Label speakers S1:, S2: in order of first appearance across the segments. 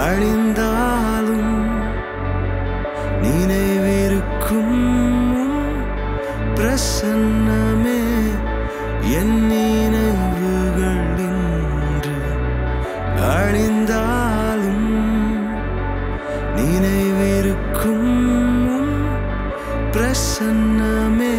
S1: அழிந்தாலும் நினைவிருக்கும் உம் பிரசன்னமே என் நினைவுகள் இன்று அழிந்தாலும் நினைவிருக்கும் உம் பிரசன்னமே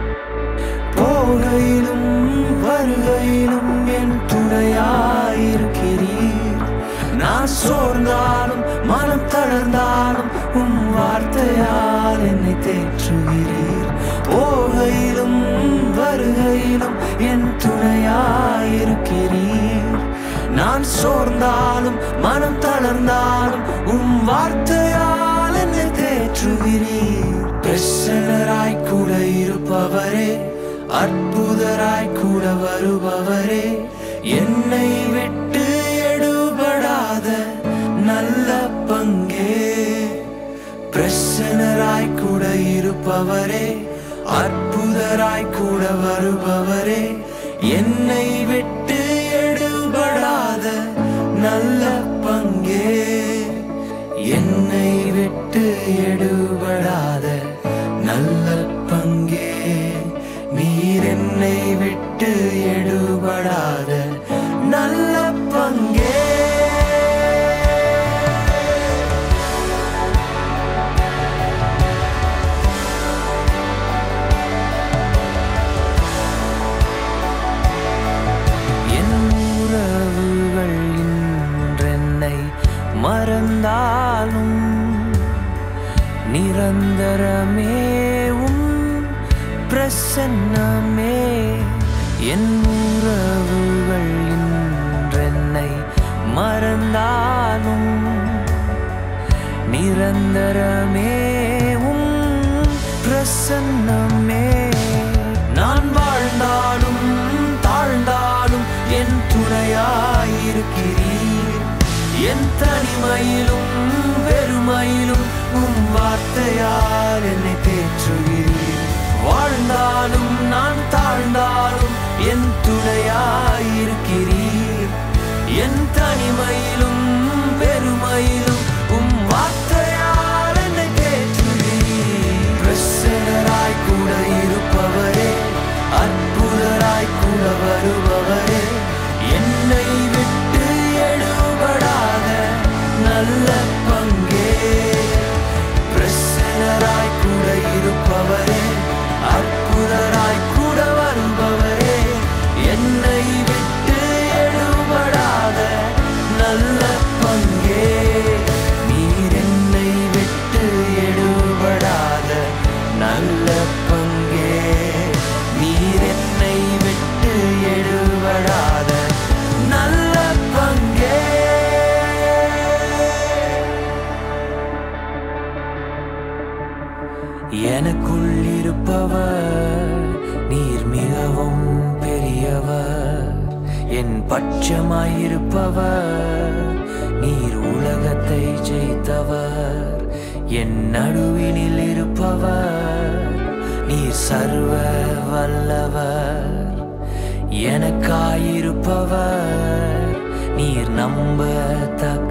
S1: போகையிலும் வருகையிலும் என் துணையாயிருக்கிறீர் நான் சோர்ந்தாலும் மனம் தளர்ந்தாலும் உம் வார்த்தையால் என்னை தேற்றுகிறீர் போகையிலும் வருகையிலும் என் துணையாயிருக்கிறீர் நான் சோர்ந்தாலும் மனம் தளர்ந்தாலும் உம் வார்த்தையால் என்னை தேற்றுகிறீர் பிரசனராய் கூட இருப்பவரே அற்புதராய் கூட வருபவரே என்னை விட்டு எடுபடாத நல்ல பங்கே பிரசனராய் கூட இருப்பவரே அற்புதராய் கூட வருபவரே என்னை விட்டு எடுபடாத நல்ல பங்கே என்னை விட்டு எடுபடாத நல்ல பங்கே நீர் என்னை விட்டு எடுபடாத நல்ல பங்கே என் உறவுகள் இன்றென்னை மறந்தாலும் நிரந்தரமேவும் பிரசன்னமே என் உறவுகள் இன்றென்னை மறந்தாலும் நிரந்தரமேவும் பிரசன்னமே நான் வாழ்ந்தாலும் தாழ்ந்தாலும் என் துணையாயிருக்கிறீர் என் தனிமையிலும் வெறுமையிலும் உம் வார்த்தையால் என்னை தேற்றுகிறீர் வாழ்ந்தாலும் நான் தாழ்ந்தாலும் என் துணையாயிருக்கிறீர் என் தனிமையிலும் வெறுமையிலும் உம் வார்த்தையால் என்னை தேற்றுகிறீர் பிரசனராய் கூட இருப்பவரே அற்புதராய் கூட வருபவரே என்னை விட்டு எடுபடாத நல்ல பங்கே பிரசனராய் கூட இருப்பவரே அற்புதராய் கூட வருபவரே என்னை விட்டு எடுபடாத நல்ல பங்கே நீர் என்னை விட்டு எடுபடாத நல்ல பங்கே நீர் என்னை விட்டு எடுபடாத நல்ல பங்கே எனக்குள் இருப்பவர் நீர் மிகவும் பெரியவர் என் பட்சமாயிருப்பவர் நீர் உலகத்தை ஜெயித்தவர் என் நடுவினில் இருப்பவர் நீர் சர்வ வல்லவர் எனக்காயிருப்பவர் நீர் நம்பத்தக்கவர்